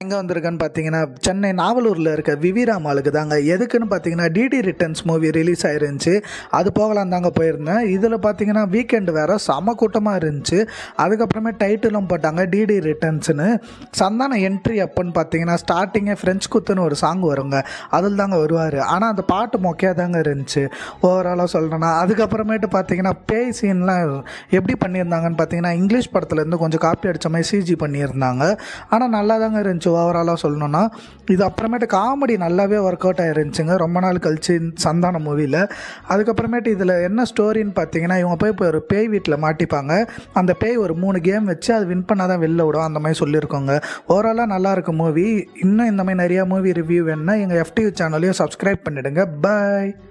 எங்கே வந்திருக்கேன்னு பார்த்தீங்கன்னா சென்னை நாவலூரில் இருக்க விவிரா மாலுக்கு தாங்க எதுக்குன்னு பார்த்தீங்கன்னா டிடி ரிட்டர்ன்ஸ் மூவி ரிலீஸ் ஆயிருந்துச்சு அது போகலாம் தாங்க போயிருந்தேன் இதில் பார்த்தீங்கன்னா வீக்கெண்டு வேறு செம கூட்டமாக இருந்துச்சு அதுக்கப்புறமே டைட்டிலும் போட்டாங்க டிடி ரிட்டர்ன்ஸ்னு சந்தான என்ட்ரி அப்போன்னு பார்த்தீங்கன்னா ஸ்டார்டிங்கே ஃப்ரெஞ்ச் குத்துன்னு ஒரு சாங் வருங்க அதில் தாங்க வருவார் ஆனால் அந்த பாட்டு மொக்கையாக தாங்க இருந்துச்சு ஓவராலாக சொல்லணும்னா அதுக்கப்புறமேட்டு பார்த்தீங்கன்னா பேய் சீன்லாம் எப்படி பண்ணியிருந்தாங்கன்னு பார்த்தீங்கன்னா இங்கிலீஷ் படத்துலேருந்து கொஞ்சம் காப்பி அடித்த மாதிரி சிஜி பண்ணியிருந்தாங்க ஆனால் நல்லா தாங்க இருந்துச்சு ஓவராலாக சொல்லணும்னா இது அப்புறமேட்டு காமெடி நல்லாவே ஒர்க் அவுட் ஆயிருந்துச்சுங்க ரொம்ப நாள் கழிச்சு சந்தான மூவியில் அதுக்கப்புறமேட்டு இதில் என்ன ஸ்டோரின்னு பார்த்தீங்கன்னா இவங்க போய் இப்போ ஒரு பேய் வீட்டில் மாட்டிப்பாங்க அந்த பேய் ஒரு மூணு கேம் வச்சு அது வின் பண்ணால் தான் வெளில விடும் அந்த மாதிரி சொல்லியிருக்கோங்க ஓவராலாக நல்லா இருக்கு மூவி இன்னும் இந்த மாதிரி நிறையா மூவி ரிவ்யூ வேணுன்னா எங்கள் எஃப்டிவி சேனலையும் சப்ஸ்கிரைப் பண்ணிவிடுங்க பாய்